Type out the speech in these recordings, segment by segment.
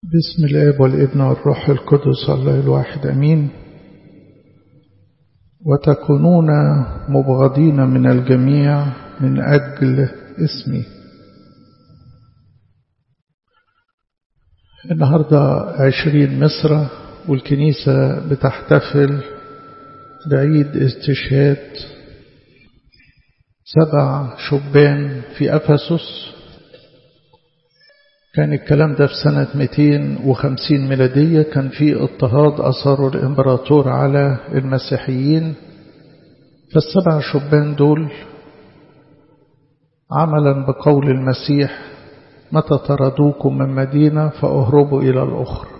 بسم الاب والابن والروح القدس الله الواحد امين وتكونون مبغضين من الجميع من اجل اسمي النهارده عشرين مصر والكنيسه بتحتفل بعيد استشهاد سبع شبان في افسس كان الكلام ده في سنة 250 ميلادية كان في اضطهاد أثاره الإمبراطور على المسيحيين فالسبع شبان دول عملا بقول المسيح متى طردوكم من مدينة فأهربوا إلى الأخرى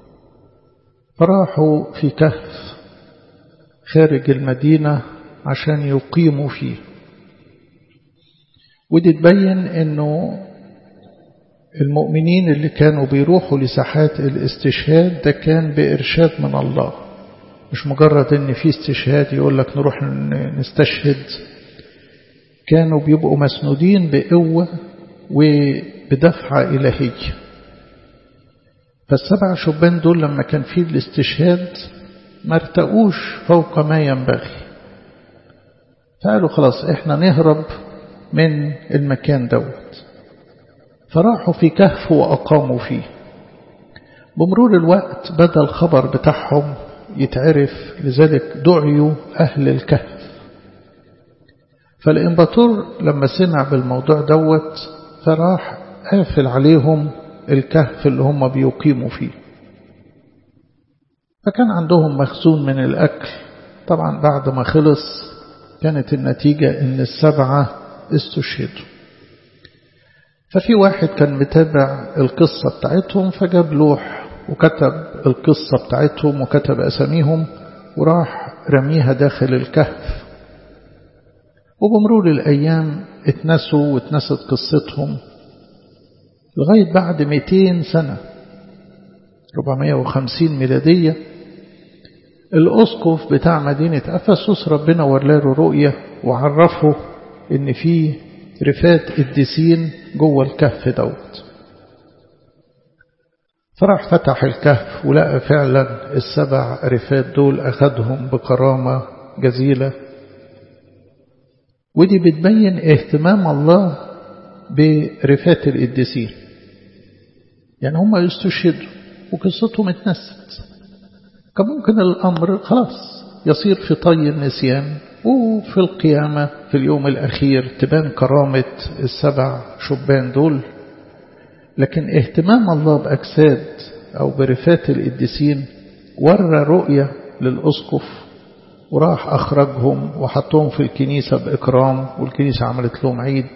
فراحوا في كهف خارج المدينة عشان يقيموا فيه ودي تبين انه المؤمنين اللي كانوا بيروحوا لساحات الاستشهاد ده كان بإرشاد من الله مش مجرد ان في استشهاد يقول لك نروح نستشهد كانوا بيبقوا مسنودين بقوة وبدفعة إلهية فالسبع شبان دول لما كان في الاستشهاد ما ارتقوش فوق ما ينبغي فقالوا خلاص احنا نهرب من المكان دوت فراحوا في كهف وأقاموا فيه بمرور الوقت بدأ الخبر بتاعهم يتعرف لذلك دعيوا أهل الكهف فالإمبراطور لما سمع بالموضوع دوت فراح قافل عليهم الكهف اللي هم بيقيموا فيه فكان عندهم مخزون من الأكل طبعا بعد ما خلص كانت النتيجة إن السبعة استشهدوا ففي واحد كان متابع القصة بتاعتهم فجاب لوح وكتب القصة بتاعتهم وكتب أساميهم وراح رميها داخل الكهف وبمرور الأيام اتنسوا واتنست قصتهم لغاية بعد 200 سنة 450 ميلادية الأسقف بتاع مدينة أفسس ربنا ولاله رؤية وعرفه إن في رفات قديسين جوه الكهف دوت فراح فتح الكهف ولقى فعلا السبع رفات دول أخدهم بكرامة جزيلة ودي بتبين اهتمام الله برفات القديسين يعني هم يستشهدوا وقصتهم اتنست كان ممكن الأمر خلاص يصير في طي النسيان وفي القيامة في اليوم الأخير تبان كرامة السبع شبان دول لكن اهتمام الله بأجساد أو برفات القديسين ورى رؤية للأسقف وراح أخرجهم وحطهم في الكنيسة بإكرام والكنيسة عملت لهم عيد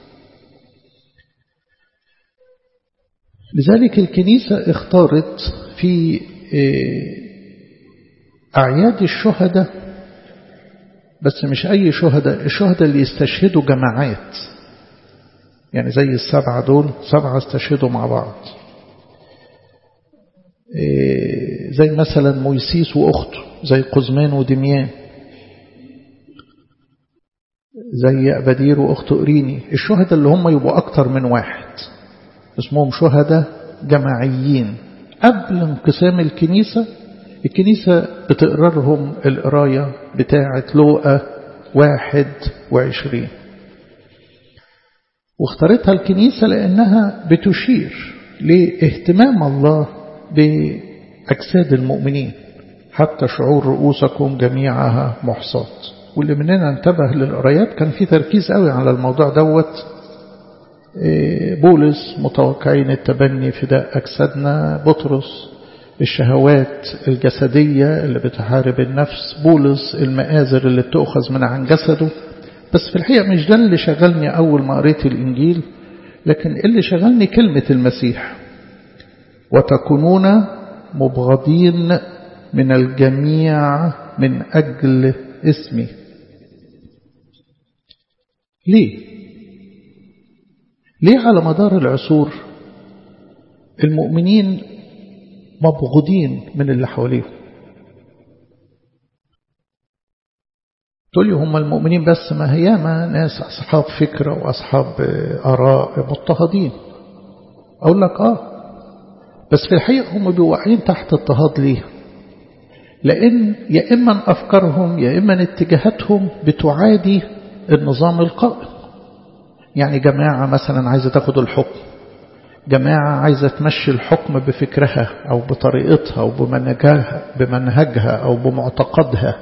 لذلك الكنيسة اختارت في أعياد الشهداء بس مش أي شهداء الشهداء اللي يستشهدوا جماعات يعني زي السبعة دول سبعة استشهدوا مع بعض زي مثلا مويسيس وأخته زي قزمان ودميان زي أبدير وأخته إريني الشهداء اللي هم يبقوا أكتر من واحد اسمهم شهداء جماعيين قبل انقسام الكنيسة الكنيسة بتقرا لهم القراية بتاعة لوقا واحد وعشرين واختارتها الكنيسة لأنها بتشير لاهتمام الله بأجساد المؤمنين حتى شعور رؤوسكم جميعها محصات واللي مننا انتبه للقرايات كان في تركيز قوي على الموضوع دوت بولس متوقعين التبني فداء أجسادنا بطرس الشهوات الجسدية اللي بتحارب النفس بولس المآزر اللي بتأخذ من عن جسده بس في الحقيقة مش ده اللي شغلني أول ما قريت الإنجيل لكن اللي شغلني كلمة المسيح وتكونون مبغضين من الجميع من أجل اسمي ليه؟ ليه على مدار العصور المؤمنين مبغوضين من اللي حواليهم تقول لي هم المؤمنين بس ما هي ما ناس أصحاب فكرة وأصحاب آراء مضطهدين أقول لك آه بس في الحقيقة هم بيوقعين تحت اضطهاد ليه لأن يا إما أفكارهم يا إما اتجاهاتهم بتعادي النظام القائم يعني جماعة مثلا عايزة تاخد الحكم جماعة عايزة تمشي الحكم بفكرها أو بطريقتها أو بمنهجها, بمنهجها أو بمعتقدها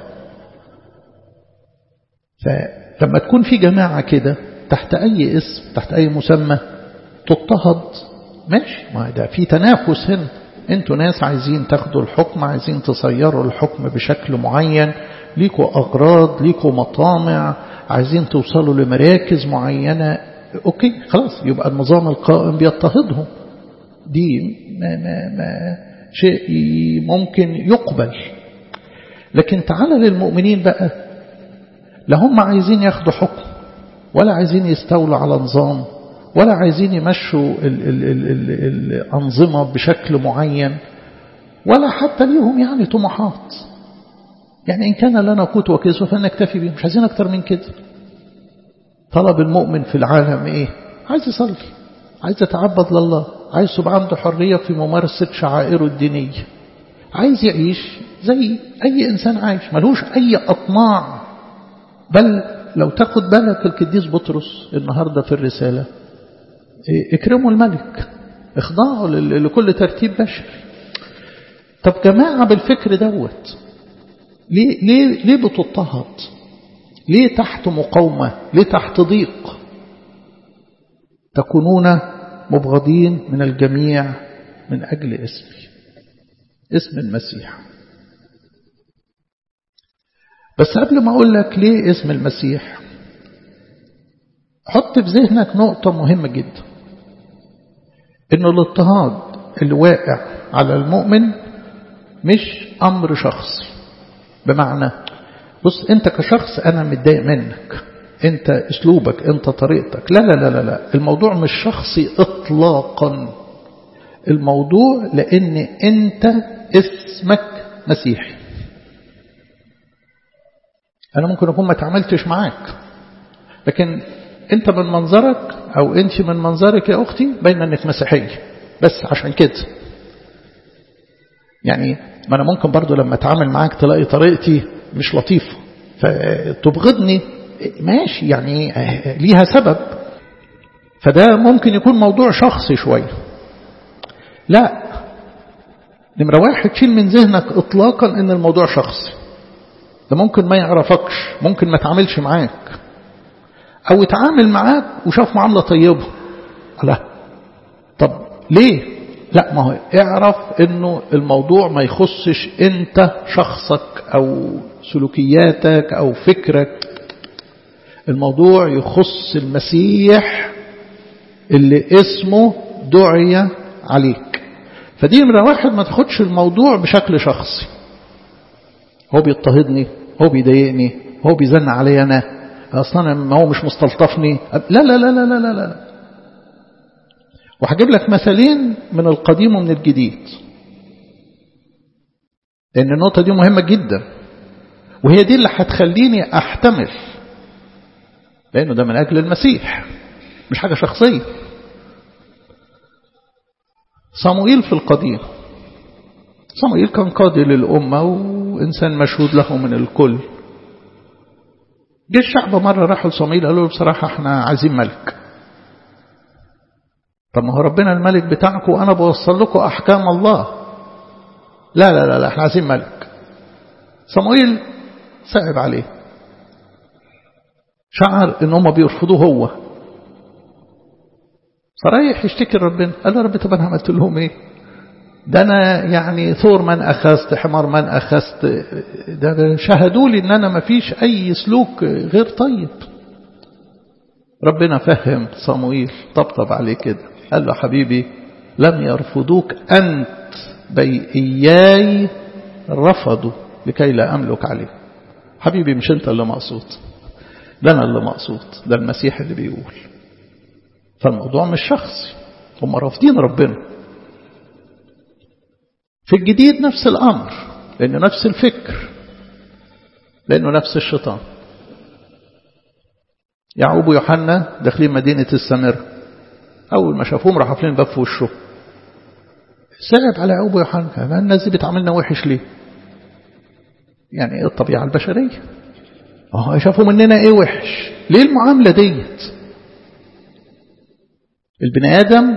فلما تكون في جماعة كده تحت أي اسم تحت أي مسمى تضطهد ماشي ما ده في تنافس هنا انتوا ناس عايزين تاخدوا الحكم عايزين تصيروا الحكم بشكل معين ليكوا أغراض ليكوا مطامع عايزين توصلوا لمراكز معينة أوكي خلاص يبقى النظام القائم بيضطهدهم دي ما ما ما شيء ممكن يقبل لكن تعالى للمؤمنين بقى لا هم عايزين ياخدوا حكم ولا عايزين يستولوا على نظام ولا عايزين يمشوا ال ال ال ال الأنظمة بشكل معين ولا حتى ليهم يعني طموحات يعني إن كان لنا قوت وكسوة فلنكتفي به مش عايزين أكتر من كده طلب المؤمن في العالم إيه عايز يصلي عايز يتعبد لله عايز يبقى عنده حرية في ممارسة شعائره الدينية عايز يعيش زي أي إنسان عايش ملوش أي أطماع بل لو تاخد بالك القديس بطرس النهاردة في الرسالة اكرموا الملك اخضعوا لكل ترتيب بشري طب جماعة بالفكر دوت ليه, ليه, ليه بتضطهد ليه تحت مقاومة ليه تحت ضيق تكونون مبغضين من الجميع من أجل اسمي اسم المسيح بس قبل ما أقول لك ليه اسم المسيح حط في ذهنك نقطة مهمة جدا إنه الاضطهاد اللي واقع على المؤمن مش أمر شخصي بمعنى بص أنت كشخص أنا متضايق منك أنت أسلوبك أنت طريقتك لا لا لا لا, لا. الموضوع مش شخصي إطلاقا الموضوع لأن أنت اسمك مسيحي أنا ممكن أكون ما تعاملتش معاك لكن أنت من منظرك أو أنت من منظرك يا أختي باين أنك مسيحية بس عشان كده يعني ما أنا ممكن برضو لما أتعامل معاك تلاقي طريقتي مش لطيفة فتبغضني ماشي يعني ليها سبب فده ممكن يكون موضوع شخصي شوية لا نمرة واحد شيل من ذهنك إطلاقا أن الموضوع شخصي ده ممكن ما يعرفكش ممكن ما تعاملش معاك أو يتعامل معاك وشاف معاملة طيبة لا طب ليه لا ما هو اعرف انه الموضوع ما يخصش انت شخصك او سلوكياتك او فكرك الموضوع يخص المسيح اللي اسمه دعي عليك فدي نمرة واحد ما تاخدش الموضوع بشكل شخصي هو بيضطهدني هو بيضايقني هو بيزن علي انا اصلا ما هو مش مستلطفني لا لا لا لا لا لا, لا. وهجيب لك مثالين من القديم ومن الجديد لأن النقطة دي مهمة جدا وهي دي اللي هتخليني أحتمل لأنه ده من أجل المسيح مش حاجة شخصية صموئيل في القديم صموئيل كان قاضي للأمة وإنسان مشهود له من الكل جه الشعب مرة راحوا لصموئيل قالوا له بصراحة احنا عايزين ملك طب ما هو ربنا الملك بتاعكم وأنا بوصل لكم أحكام الله لا لا لا, لا احنا عايزين ملك صموئيل صعب عليه شعر ان هم بيرفضوه هو فرايح يشتكي لربنا قال له رب طب انا عملت لهم ايه ده انا يعني ثور من اخذت حمار من اخذت ده شهدوا لي ان انا ما فيش اي سلوك غير طيب ربنا فهم صموئيل طبطب عليه كده قال له حبيبي لم يرفضوك أنت بي إياي رفضوا لكي لا أملك عليه حبيبي مش أنت اللي مقصود ده أنا اللي مقصود ده المسيح اللي بيقول فالموضوع مش شخصي هم رافضين ربنا في الجديد نفس الأمر لأنه نفس الفكر لأنه نفس الشيطان يعقوب ويوحنا داخلين مدينة السامرة أول ما شافوهم راحوا قافلين الباب في وشه صعب على يعقوب ويوحنا الناس دي بتعاملنا وحش ليه يعني ايه الطبيعة البشرية اهو شافوا مننا ايه وحش ليه المعاملة ديت البني آدم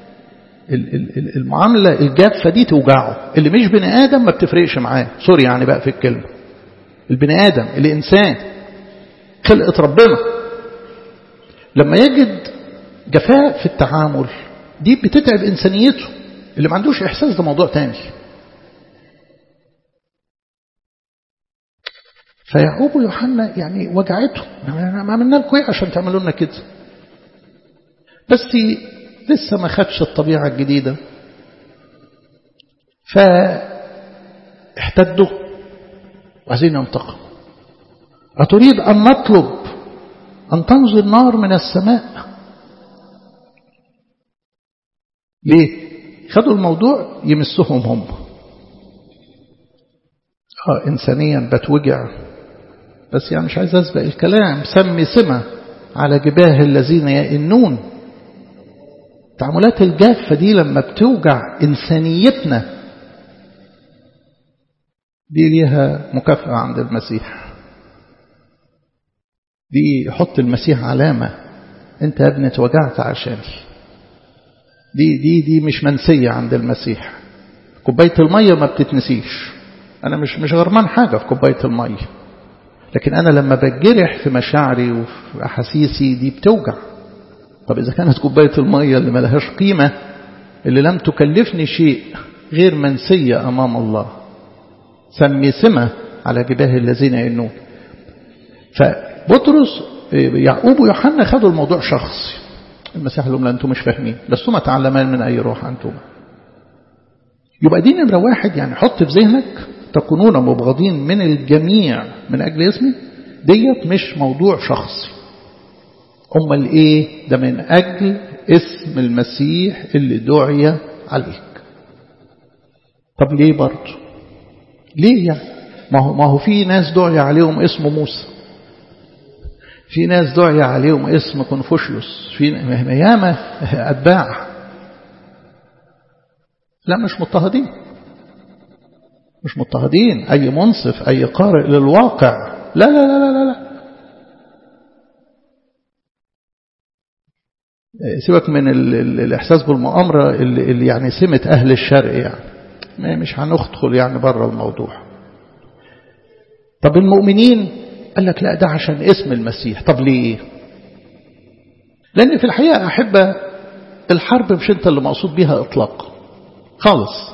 المعاملة الجافة دي توجعه اللي مش بني آدم ما بتفرقش معاه سوري يعني بقى في الكلمة البني آدم الإنسان خلقة ربنا لما يجد جفاء في التعامل دي بتتعب إنسانيته اللي ما عندوش إحساس ده موضوع تاني فيعقوب ويوحنا يعني وجعته ما عملنا لكم ايه عشان تعملوا لنا كده بس لسه ما خدش الطبيعة الجديدة فاحتدوا وعايزين ينتقم أتريد أن نطلب أن تنزل نار من السماء ليه خدوا الموضوع يمسهم هم آه إنسانيا بتوجع بس يعني مش عايز أسبق الكلام سمي سمة على جباه الذين يئنون التعاملات الجافة دي لما بتوجع إنسانيتنا دي ليها مكافأة عند المسيح دي يحط المسيح علامة انت يا ابني اتوجعت عشاني دي دي دي مش منسية عند المسيح كوباية المية ما بتتنسيش أنا مش مش غرمان حاجة في كوباية المية لكن أنا لما بتجرح في مشاعري وفي أحاسيسي دي بتوجع طب إذا كانت كوباية المية اللي ملهاش قيمة اللي لم تكلفني شيء غير منسية أمام الله سمي سمة على جباه الذين ينون فبطرس يعقوب ويوحنا خدوا الموضوع شخصي المسيح لهم لا أنتم مش فاهمين لستما تعلمان من أي روح أنتم يبقى دي نمرة واحد يعني حط في ذهنك تكونون مبغضين من الجميع من أجل اسمي ديت مش موضوع شخصي أمال إيه ده من أجل اسم المسيح اللي دعي عليك طب ليه برضه ليه يعني ما هو, ما هو في ناس دعي عليهم اسم موسى في ناس دعي عليهم اسم كونفوشيوس في ياما أتباع لا مش مضطهدين مش مضطهدين أي منصف أي قارئ للواقع لا لا لا لا لا, لا. سيبك من ال ال الإحساس بالمؤامرة اللي, اللي يعني سمة أهل الشرق يعني مش هندخل يعني بره الموضوع طب المؤمنين قال لك لا ده عشان اسم المسيح طب ليه لأن في الحقيقة أحبة الحرب مش أنت اللي مقصود بيها إطلاق خالص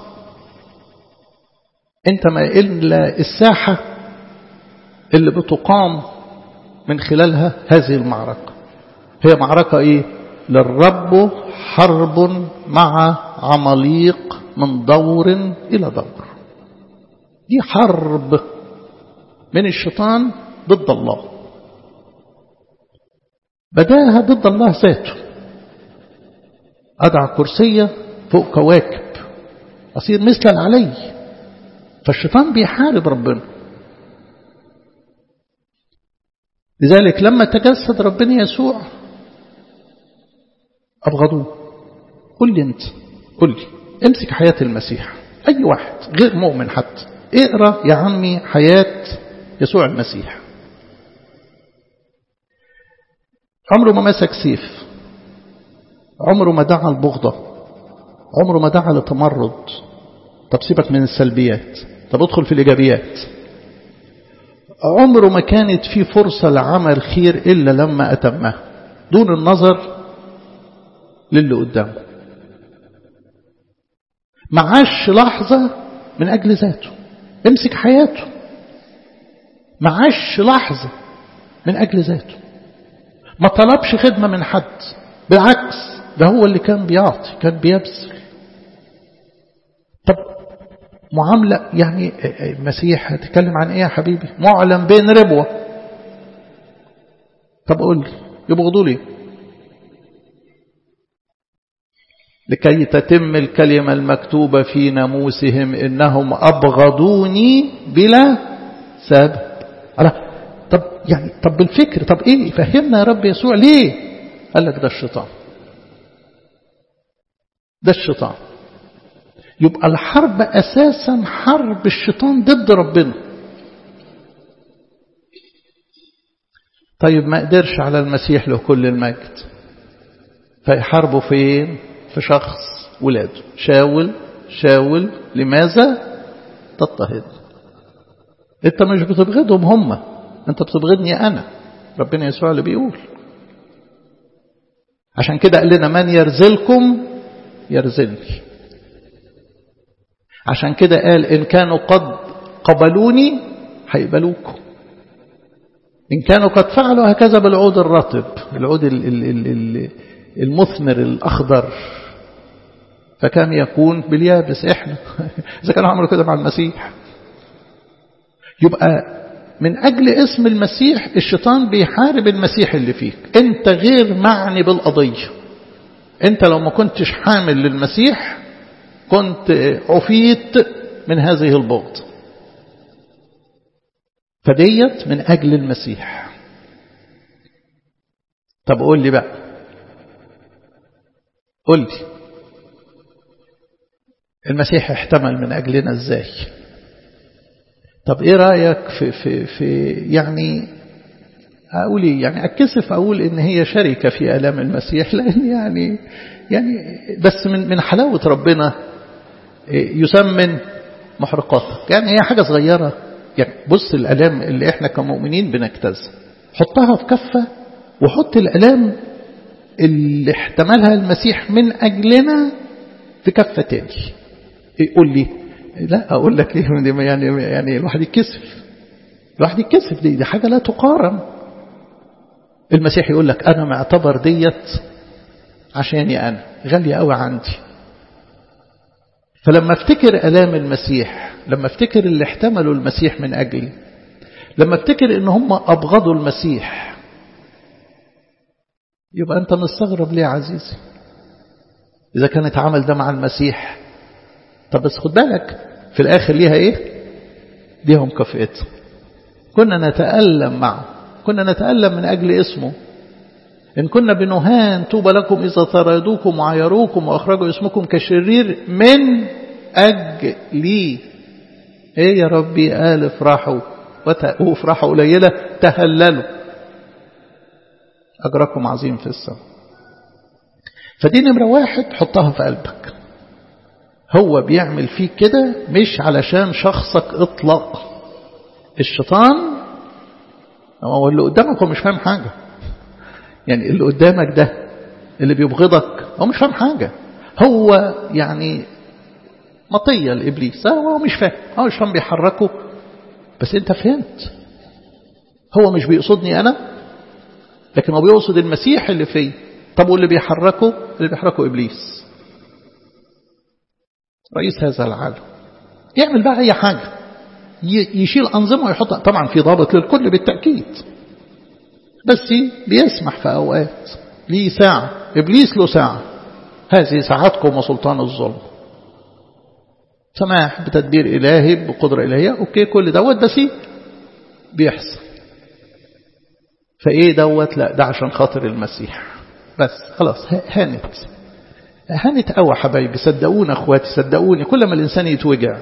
أنت ما إلا الساحة اللي بتقام من خلالها هذه المعركة هي معركة إيه للرب حرب مع عماليق من دور إلى دور دي حرب من الشيطان ضد الله بداها ضد الله ذاته أضع كرسية فوق كواكب أصير مثل العلي فالشيطان بيحارب ربنا لذلك لما تجسد ربنا يسوع أبغضوه قل لي أنت قل لي امسك حياة المسيح أي واحد غير مؤمن حتى اقرأ يا عمي حياة يسوع المسيح عمره ما مسك سيف عمره ما دعا البغضة عمره ما دعا للتمرد طب سيبك من السلبيات طب ادخل في الإيجابيات عمره ما كانت في فرصة لعمل خير إلا لما أتمه دون النظر للي قدامه ما عاش لحظة من أجل ذاته امسك حياته ما عاش لحظة من أجل ذاته ما طلبش خدمة من حد بالعكس ده هو اللي كان بيعطي كان بيبذل طب معاملة يعني المسيح هتكلم عن ايه يا حبيبي معلم بين ربوة طب قول لي يبغضوا لي لكي تتم الكلمة المكتوبة في ناموسهم إنهم أبغضوني بلا سبب على طب يعني طب بالفكر طب إيه فهمنا يا رب يسوع ليه قال لك ده الشيطان ده الشيطان يبقى الحرب أساسا حرب الشيطان ضد ربنا طيب ما قدرش على المسيح له كل المجد فيحاربوا فين في شخص ولاده شاول شاول لماذا تضطهد انت مش بتبغضهم هم انت بتبغضني انا ربنا يسوع اللي بيقول عشان كده قال لنا من يرزلكم يرزلني عشان كده قال إن كانوا قد قبلوني هيقبلوكم إن كانوا قد فعلوا هكذا بالعود الرطب العود المثمر الأخضر فكم يكون باليابس إحنا إذا كانوا عملوا كده مع المسيح يبقى من أجل اسم المسيح الشيطان بيحارب المسيح اللي فيك أنت غير معني بالقضية أنت لو ما كنتش حامل للمسيح كنت عفيت من هذه البغض فديت من أجل المسيح طب قول لي بقى قول لي المسيح احتمل من أجلنا ازاي طب ايه رأيك في, في, في يعني أقول إيه يعني أتكسف أقول إن هي شركة في آلام المسيح لأن يعني يعني بس من من حلاوة ربنا يسمن محرقاتك يعني هي حاجة صغيرة يعني بص الألام اللي احنا كمؤمنين بنجتازها حطها في كفة وحط الألام اللي احتملها المسيح من أجلنا في كفة تاني يقول لي لا أقول لك ايه يعني يعني الواحد يتكسف الواحد يتكسف دي, دي حاجة لا تقارن المسيح يقول لك أنا معتبر ديت عشاني أنا غالية قوي عندي فلما افتكر ألام المسيح لما افتكر اللي احتملوا المسيح من أجلي لما افتكر ان هم أبغضوا المسيح يبقى أنت مستغرب ليه يا عزيزي إذا كان اتعمل ده مع المسيح طب بس خد بالك في الآخر ليها إيه ليها مكافئتها كنا نتألم معه كنا نتألم من أجل اسمه إن كنا بنهان طوبى لكم إذا طردوكم وعيروكم وأخرجوا اسمكم كشرير من أجلي إيه يا ربي قال افرحوا وافرحوا قليلة تهللوا أجركم عظيم في السماء فدي نمرة واحد حطها في قلبك هو بيعمل فيك كده مش علشان شخصك اطلاق الشيطان هو اللي قدامك هو مش فاهم حاجة يعني اللي قدامك ده اللي بيبغضك هو مش فاهم حاجة هو يعني مطية لإبليس هو مش فاهم هو مش فاهم بيحركه بس انت فهمت هو مش بيقصدني أنا لكن هو بيقصد المسيح اللي فيه طب واللي بيحركه اللي بيحركه إبليس رئيس هذا العالم يعمل بقى أي حاجة يشيل أنظمة ويحطها طبعا في ضابط للكل بالتأكيد بس بيسمح في أوقات ليه ساعة إبليس له ساعة هذه ساعتكم وسلطان الظلم سماح بتدبير إلهي بقدرة إلهية أوكي كل دوت بس بيحصل فإيه دوت لا ده عشان خاطر المسيح بس خلاص هانت هانت قوي حبايبي صدقوني اخواتي صدقوني كل ما الإنسان يتوجع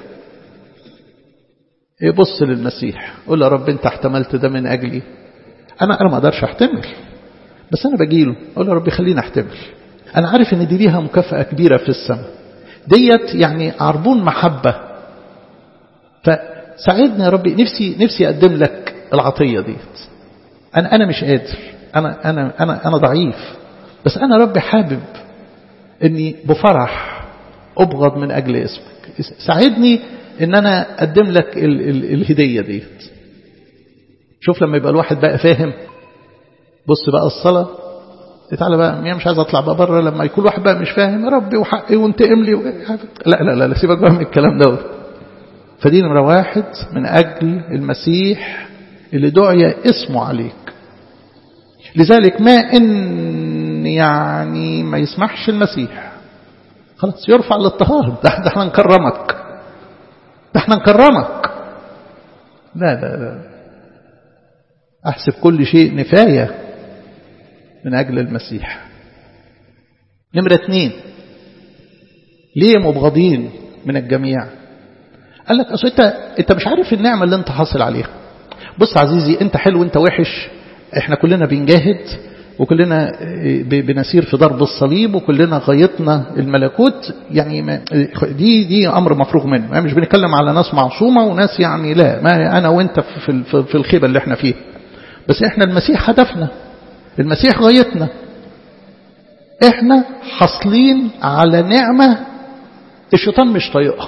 يبص للمسيح قول يا رب انت احتملت ده من أجلي أنا أنا ما أقدرش أحتمل بس أنا بجيله أقول يا رب خليني أحتمل أنا عارف إن دي ليها مكافأة كبيرة في السماء ديت يعني عربون محبة فساعدني يا ربي نفسي نفسي أقدم لك العطية ديت أنا أنا مش قادر أنا أنا أنا أنا ضعيف بس أنا ربي حابب إني بفرح أبغض من أجل اسمك ساعدني إن أنا أقدم لك ال ال الهدية ديت شوف لما يبقى الواحد بقى فاهم بص بقى الصلاة تعالى بقى مين مش عايز اطلع بقى بره لما يكون واحد بقى مش فاهم يا ربي وحقي وانتقم لي لا لا لا, لا سيبك بقى من الكلام دوت فدي نمرة واحد من أجل المسيح اللي دعي اسمه عليك لذلك ما إن يعني ما يسمحش المسيح خلاص يرفع الاضطهاد ده احنا نكرمك ده احنا نكرمك لا لا لا أحسب كل شيء نفاية من أجل المسيح نمرة اثنين ليه مبغضين من الجميع قال لك أصل أنت, انت مش عارف النعمة اللي أنت حاصل عليها بص عزيزي أنت حلو أنت وحش احنا كلنا بنجاهد وكلنا بنسير في ضرب الصليب وكلنا غايتنا الملكوت يعني دي دي امر مفروغ منه يعني مش بنتكلم على ناس معصومه وناس يعني لا ما انا وانت في في الخيبه اللي احنا فيها بس احنا المسيح هدفنا المسيح غايتنا احنا حاصلين على نعمه الشيطان مش طايقها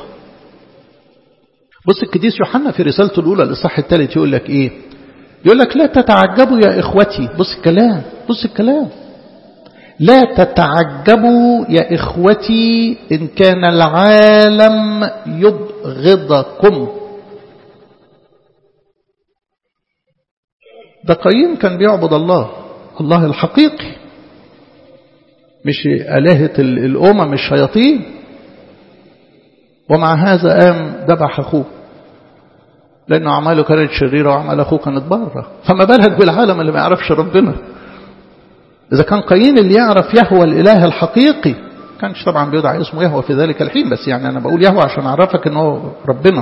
بص القديس يوحنا في رسالته الاولى الاصحاح الثالث يقول لك ايه يقول لك لا تتعجبوا يا إخوتي بص الكلام بص الكلام لا تتعجبوا يا إخوتي إن كان العالم يبغضكم ده قايين كان بيعبد الله الله الحقيقي مش آلهة الأمم الشياطين ومع هذا قام ذبح أخوه لأنه أعماله كانت شريرة وأعمال أخوه كانت بره فما بالك بالعالم اللي ما يعرفش ربنا إذا كان قايين اللي يعرف يهوى الإله الحقيقي كانش طبعا بيدعى اسمه يهوى في ذلك الحين بس يعني أنا بقول يهوى عشان أعرفك أنه ربنا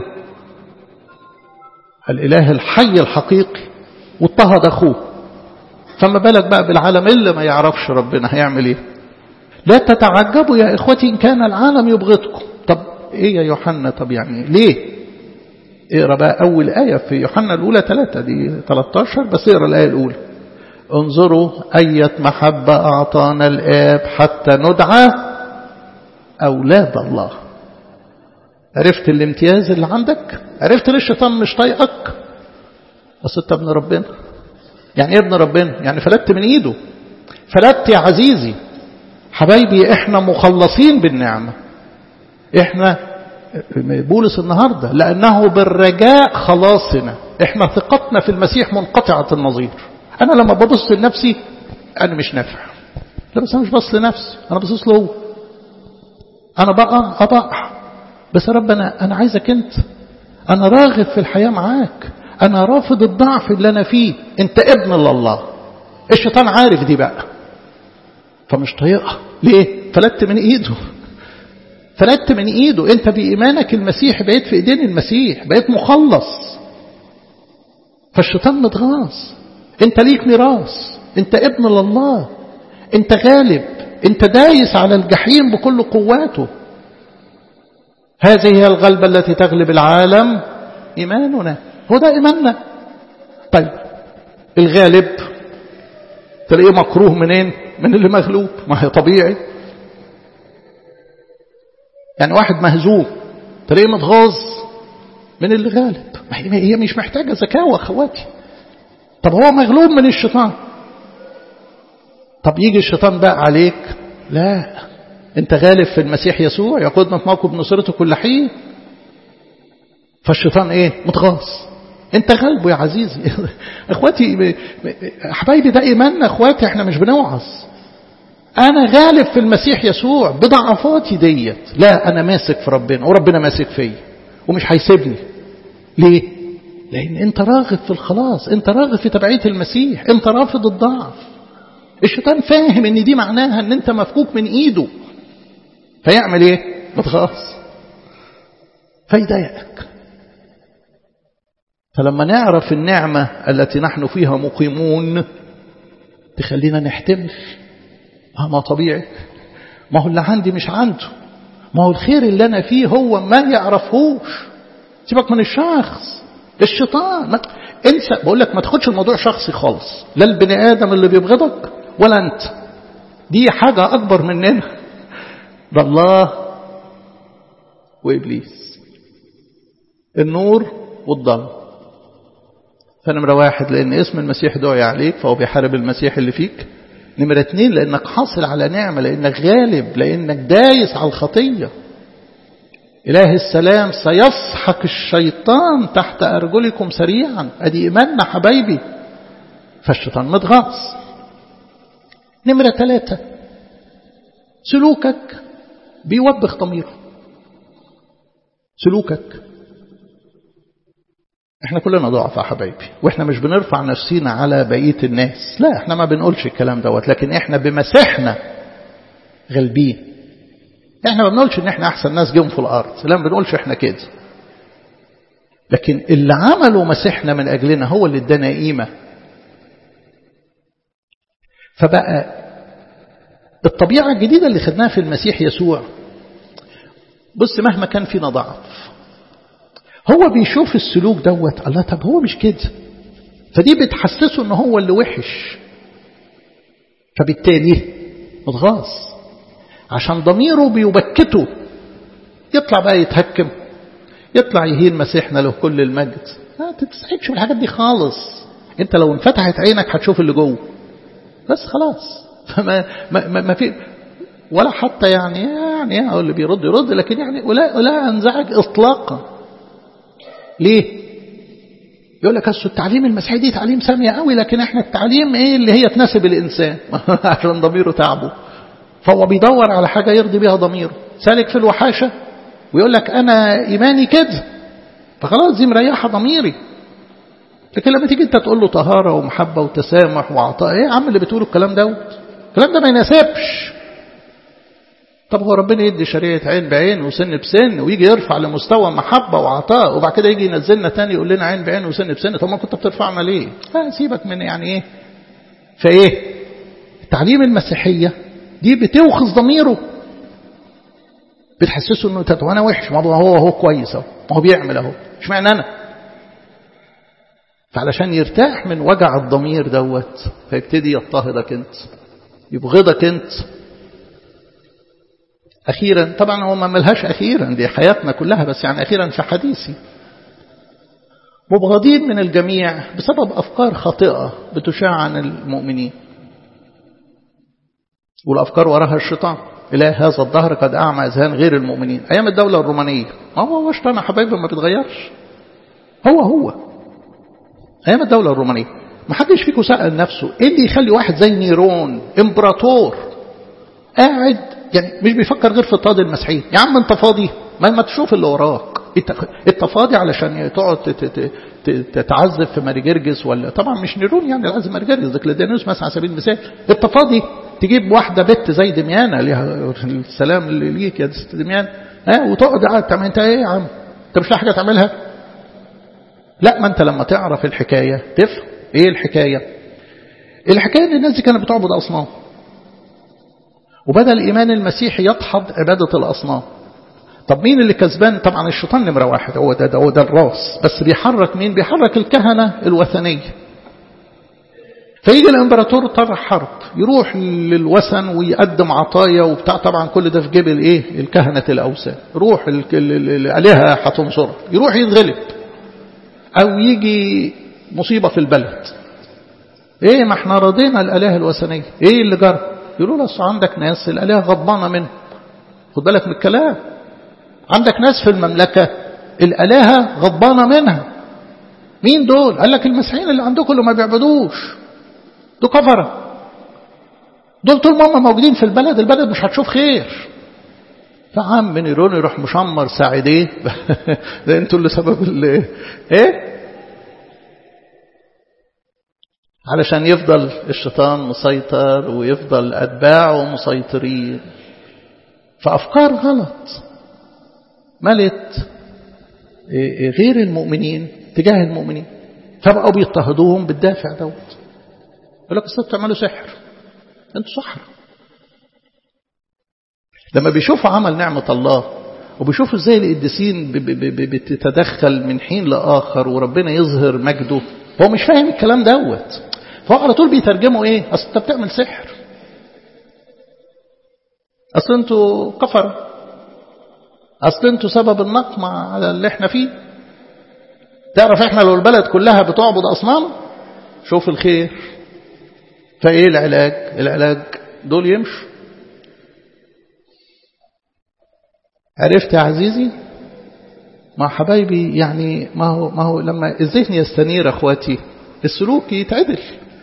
الإله الحي الحقيقي واضطهد أخوه فما بالك بقى بالعالم اللي ما يعرفش ربنا هيعمل إيه لا تتعجبوا يا إخوتي إن كان العالم يبغضكم طب إيه يا يوحنا طب يعني ليه اقرا بقى أول آية في يوحنا الأولى ثلاثة دي 13 بس اقرا الآية الأولى انظروا أية محبة أعطانا الآب حتى ندعى أولاد الله عرفت الامتياز اللي عندك عرفت ليه الشيطان مش طايقك بس انت ابن ربنا يعني ايه ابن ربنا يعني فلت من ايده فلت يا عزيزي حبايبي احنا مخلصين بالنعمة احنا بولس النهاردة لأنه بالرجاء خلاصنا احنا ثقتنا في المسيح منقطعة النظير أنا لما ببص لنفسي أنا مش نافع لا بس أنا مش بص لنفسي أنا بصص له أنا بقى أبقى بس يا رب أنا, أنا عايزك أنت أنا راغب في الحياة معاك أنا رافض الضعف اللي أنا فيه أنت ابن لله الشيطان عارف دي بقى فمش طايقها ليه فلت من إيده فلت من ايده انت بإيمانك المسيح بقيت في ايدين المسيح بقيت مخلص فالشيطان متغاظ انت ليك ميراث انت ابن لله انت غالب انت دايس على الجحيم بكل قواته هذه هي الغلبة التي تغلب العالم إيماننا هو ده إيماننا طيب الغالب تلاقيه مكروه منين من اللي مغلوب ما هي طبيعي يعني واحد مهزوم تلاقيه متغاظ من اللي غالب هي مش محتاجة زكاوة اخواتي طب هو مغلوب من الشيطان طب يجي الشيطان بقى عليك لا انت غالب في المسيح يسوع يقودنا في موكب نصرته كل حين فالشيطان ايه متغاظ انت غلبه يا عزيزي اخواتي حبايبي ده ايماننا اخواتي احنا مش بنوعظ أنا غالب في المسيح يسوع بضعفاتي ديت لا أنا ماسك في ربنا وربنا ماسك فيا ومش هيسيبني ليه؟ لأن أنت راغب في الخلاص أنت راغب في تبعية المسيح أنت رافض الضعف الشيطان فاهم أن دي معناها أن أنت مفكوك من إيده فيعمل إيه؟ بتغاص فيضايقك فلما نعرف النعمة التي نحن فيها مقيمون تخلينا نحتمل اه ما طبيعي ما هو اللي عندي مش عنده ما هو الخير اللي أنا فيه هو ما يعرفهوش سيبك من الشخص الشيطان ما انسى بقول لك ما تاخدش الموضوع شخصي خالص لا البني آدم اللي بيبغضك ولا أنت دي حاجة أكبر مننا ده الله وإبليس النور والظلم فنمرة واحد لأن اسم المسيح دعي عليك فهو بيحارب المسيح اللي فيك نمرة اتنين لأنك حاصل على نعمة لأنك غالب لأنك دايس على الخطية إله السلام سيسحق الشيطان تحت أرجلكم سريعا أدي إيماننا حبايبي فالشيطان متغاظ نمرة ثلاثة سلوكك بيوبخ ضميره سلوكك احنا كلنا ضعف يا حبايبي واحنا مش بنرفع نفسينا على بقية الناس لا احنا ما بنقولش الكلام دوت لكن احنا بمساحنا غالبين احنا ما بنقولش ان احنا احسن ناس جم في الارض لا ما بنقولش احنا كده لكن اللي عمله مسيحنا من اجلنا هو اللي ادانا قيمه فبقى الطبيعه الجديده اللي خدناها في المسيح يسوع بص مهما كان فينا ضعف هو بيشوف السلوك دوت الله طب هو مش كده فدي بتحسسه ان هو اللي وحش فبالتالي متغاظ عشان ضميره بيبكته يطلع بقى يتهكم يطلع يهين مسيحنا له كل المجد ما تتسحبش بالحاجات دي خالص انت لو انفتحت عينك هتشوف اللي جوه بس خلاص فما ما, ما, ما في ولا حتى يعني يعني هو اللي بيرد يرد لكن يعني ولا ولا انزعج اطلاقا ليه يقول لك اصل التعليم المسيحي دي تعليم ساميه قوي لكن احنا التعليم ايه اللي هي تناسب الانسان عشان ضميره تعبه فهو بيدور على حاجه يرضي بيها ضميره سالك في الوحاشه ويقول لك انا ايماني كده فخلاص دي مريحه ضميري لكن لما تيجي انت تقول له طهاره ومحبه وتسامح وعطاء ايه يا عم اللي بتقوله الكلام دوت الكلام ده ما يناسبش طب هو ربنا يدي شريعة عين بعين وسن بسن ويجي يرفع لمستوى محبة وعطاء وبعد كده يجي ينزلنا تاني يقول لنا عين بعين وسن بسن طب ما كنت بترفعنا ليه؟ لا سيبك من يعني ايه؟ فايه؟ التعليم المسيحية دي بتوخز ضميره بتحسسه انه طب انا وحش ما هو هو كويس اهو ما هو بيعمل اهو اشمعنى انا؟ فعلشان يرتاح من وجع الضمير دوت فيبتدي يضطهدك انت يبغضك انت أخيرا طبعا هو ما ملهاش أخيرا دي حياتنا كلها بس يعني أخيرا في حديثي مبغضين من الجميع بسبب أفكار خاطئة بتشاع عن المؤمنين والأفكار وراها الشيطان إلى هذا الظهر قد أعمى أذهان غير المؤمنين أيام الدولة الرومانية ما هو شيطان حبايبي ما بيتغيرش هو هو أيام الدولة الرومانية ما حدش فيكم سأل نفسه إيه اللي يخلي واحد زي نيرون إمبراطور قاعد يعني مش بيفكر غير في اضطهاد المسيحيين يا عم انت فاضي ما ما تشوف اللي وراك انت فاضي علشان تقعد تتعذب في ماريجرجس ولا طبعا مش نيرون يعني العذب ماريجرجس ديكليدينوس مثلا على سبيل المثال انت فاضي تجيب واحده بنت زي دميانه ليها السلام اللي ليك يا ست دميان ها وتقعد قاعد تعمل انت ايه يا عم انت مش لاقي حاجه تعملها لا ما انت لما تعرف الحكايه تفهم ايه الحكايه الحكايه ان الناس دي كانت بتعبد اصنام وبدأ الإيمان المسيحي يدحض عبادة الأصنام طب مين اللي كسبان طبعا الشيطان نمرة واحد هو ده, ده هو ده الراس بس بيحرك مين بيحرك الكهنة الوثنية فيجي الامبراطور طرح حرب يروح للوثن ويقدم عطايا وبتاع طبعا كل ده في جيب الايه الكهنة الاوثان روح الالهه هتنصره يروح يتغلب او يجي مصيبة في البلد ايه ما احنا رضينا الالهه الوثنيه ايه اللي جرى يقولوا له اصل عندك ناس الالهه غضبانه منه خد بالك من الكلام عندك ناس في المملكه الالهه غضبانه منها مين دول قال لك المسيحيين اللي عندكم اللي ما بيعبدوش دول كفره دول طول ما هم موجودين في البلد البلد مش هتشوف خير فعم نيرون يروح مشمر ساعديه ده انتوا اللي سبب اللي ايه علشان يفضل الشيطان مسيطر ويفضل أتباعه مسيطرين فأفكار غلط ملت غير المؤمنين تجاه المؤمنين فبقوا بيضطهدوهم بالدافع دوت يقول لك اصل بتعملوا سحر انتوا سحر لما بيشوفوا عمل نعمة الله وبيشوفوا ازاي القديسين بتتدخل من حين لآخر وربنا يظهر مجده هو مش فاهم الكلام دوت فهو على طول بيترجموا ايه اصل انت بتعمل سحر اصل انتوا كفر اصل انتوا سبب النقمة على اللي احنا فيه تعرف احنا لو البلد كلها بتعبد اصنام شوف الخير فايه العلاج العلاج دول يمشوا عرفت يا عزيزي مع حبايبي يعني ما هو ما هو لما الذهن يستنير اخواتي السلوك يتعدل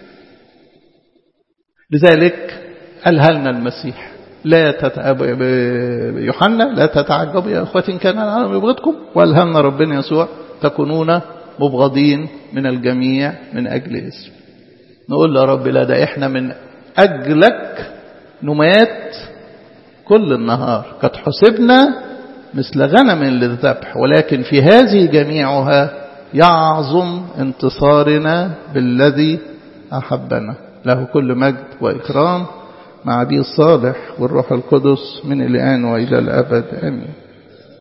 لذلك قالها لنا المسيح لا تتعب يوحنا لا تتعجبوا يا اخواتي ان كان العالم يبغضكم وقالها لنا ربنا يسوع تكونون مبغضين من الجميع من اجل اسم نقول يا رب لا ده احنا من اجلك نمات كل النهار قد حسبنا مثل غنم للذبح ولكن في هذه جميعها يعظم انتصارنا بالذي أحبنا له كل مجد وإكرام مع أبي الصالح والروح القدس من الآن وإلى الأبد آمين